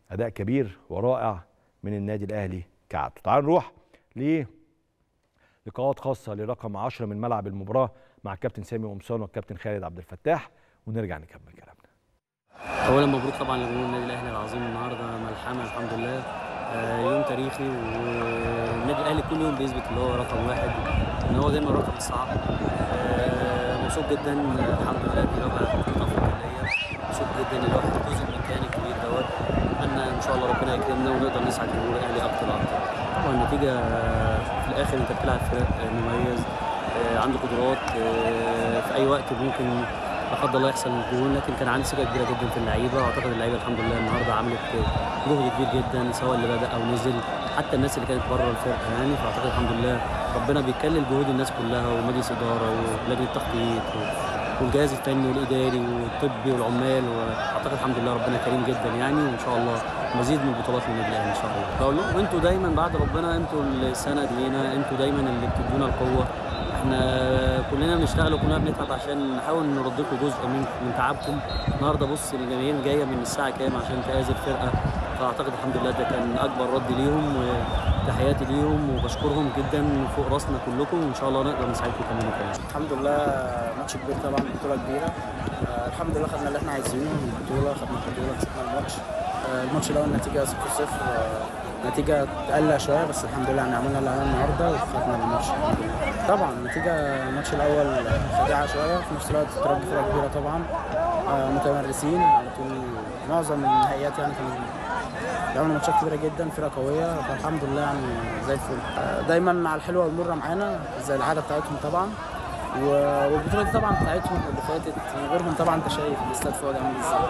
اداء كبير ورائع من النادي الاهلي كعادته تعال نروح ل لقاءات خاصه لرقم 10 من ملعب المباراه مع الكابتن سامي قمصان والكابتن خالد عبد الفتاح ونرجع نكمل كلامنا اولا مبروك طبعا لجمهور النادي الاهلي العظيم النهارده ملحمه الحمد لله آه، يوم تاريخي والنادي الاهلي كل يوم بيثبت اللي هو رقم واحد ان هو دايما الرقم الصعب آه، مبسوط جدا آه، الحمد لله دي رابع بطوله افريقيه مبسوط جدا ان الواحد جزء من الكيان الكبير دوت اتمنى ان شاء الله ربنا يكرمنا ونقدر نسعد جمهور الاهلي اكتر واكتر طبعا النتيجه آه، في الاخر انت بتلعب فرق آه، مميز آه، عنده قدرات آه، في اي وقت ممكن لا قدر الله يحصل جول لكن كان عندي ثقه كبيره جدا في اللعيبه واعتقد اللعيبه الحمد لله النهارده عملت جهد كبير جدا سواء اللي بدا او نزل حتى الناس اللي كانت بره الفرقه يعني فاعتقد الحمد لله ربنا بيكلل جهود الناس كلها ومجلس اداره ولجنه التخطيط و- والجهاز الفني والاداري والطبي والعمال واعتقد الحمد لله ربنا كريم جدا يعني وان شاء الله مزيد من البطولات للنادي الاهلي ان شاء الله بقول لهم انتوا دايما بعد ربنا انتوا السند لينا انتوا دايما اللي بتدونا القوه احنا كلنا بنشتغل وكلنا بنتعب عشان نحاول نرد لكم جزء من من تعبكم النهارده بص الجماهير جايه من الساعه كام عشان تآزر الفرقه فاعتقد الحمد لله ده كان اكبر رد ليهم وتحياتي ليهم وبشكرهم جدا فوق راسنا كلكم وان شاء الله نقدر نساعدكم كمان كمان الحمد لله ماتش كبير طبعا بطولة كبيرة آه، الحمد لله خدنا اللي احنا عايزينه من البطولة خدنا البطولة كسبنا الماتش آه، الماتش الأول النتيجة 0-0 آه، نتيجة تقلق شوية بس الحمد لله يعني عملنا اللي علينا النهاردة وخدنا الماتش الحمد لله. طبعا النتيجة الماتش الأول خديعة شوية في نفس الوقت ترجي فرقة كبيرة طبعا آه، متمرسين على طول معظم النهائيات يعني كانوا بيعملوا ماتشات كبيره جدا فرقه قويه فالحمد لله يعني زي الفل آه، دايما على الحلوه والمره معانا زي العاده بتاعتهم طبعا و- والبطوله دي طبعا بتاعتهم اللي فاتت من غيرهم طبعا انت شايف الاستاد فؤاد عامل ازاي